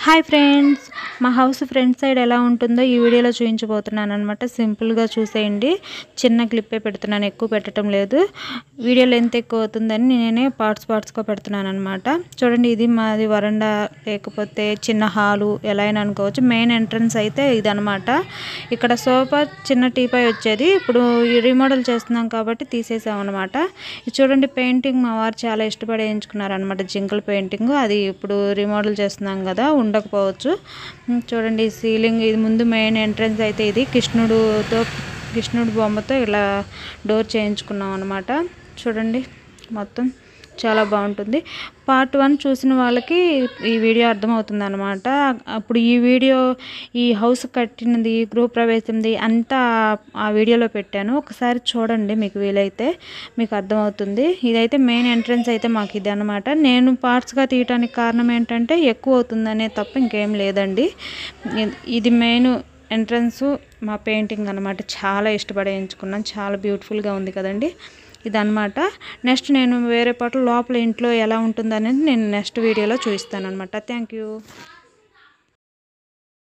hi friends మా house front side ఎలా ఉంటుందో ఈ వీడియోలో చూపించబోతున్నాను అనమాట సింపుల్గా చూసేయండి చిన్న క్లిప్పే పెడుతున్నాను ఎక్కువ పెట్టడం లేదు వీడియో లెంత్ ఎక్కువ అవుతుందని నేనే పార్ట్స్ పార్ట్స్గా పెడుతున్నాను అనమాట చూడండి ఇది మాది వరండా లేకపోతే చిన్న హాలు ఎలా అయినా అనుకోవచ్చు మెయిన్ ఎంట్రన్స్ అయితే ఇదనమాట ఇక్కడ సోఫా చిన్న టీపాయ్ వచ్చేది ఇప్పుడు ఈ రీమోడల్ చేస్తున్నాం కాబట్టి తీసేసాం అనమాట ఇది చూడండి పెయింటింగ్ మా వారు చాలా ఇష్టపడి వేయించుకున్నారు అనమాట జింకల్ పెయింటింగ్ అది ఇప్పుడు రీమోడల్ చేస్తున్నాం కదా ఉండకపోవచ్చు ఉమ్, చూడండి ఈ సీలింగ్ ఇది ముందు మెయిన్ ఎంట్రన్స్ అయితే ఇది కృష్ణుడుతో కృష్ణుడు బొమ్మతో ఇలా డోర్ చేయించుకున్నాం అనమాట చూడండి మొత్తం చాలా బాగుంటుంది పార్ట్ వన్ చూసిన వాళ్ళకి ఈ వీడియో అర్థమవుతుంది అనమాట అప్పుడు ఈ వీడియో ఈ హౌస్ కట్టినది గృహ ప్రవేశంది అంతా ఆ వీడియోలో పెట్టాను ఒకసారి చూడండి మీకు వీలైతే మీకు అర్థమవుతుంది ఇదైతే మెయిన్ ఎంట్రన్స్ అయితే మాకు ఇది అనమాట నేను పార్ట్స్గా తీయటానికి కారణం ఏంటంటే ఎక్కువ అవుతుందనే తప్ప ఇంకేం లేదండి ఇది- ఇది మెయిన్ ఎంట్రన్స్ మా పెయింటింగ్ అనమాట చాలా ఇష్టపడి ఎంచుకున్నాను చాలా బ్యూటిఫుల్గా ఉంది కదండి ఇదనమాట నెక్స్ట్ నేను వేరే పాటలు లోపల ఇంట్లో ఎలా ఉంటుందనేది నేను నెక్స్ట్ వీడియోలో చూపిస్తాను అనమాట థ్యాంక్ యూ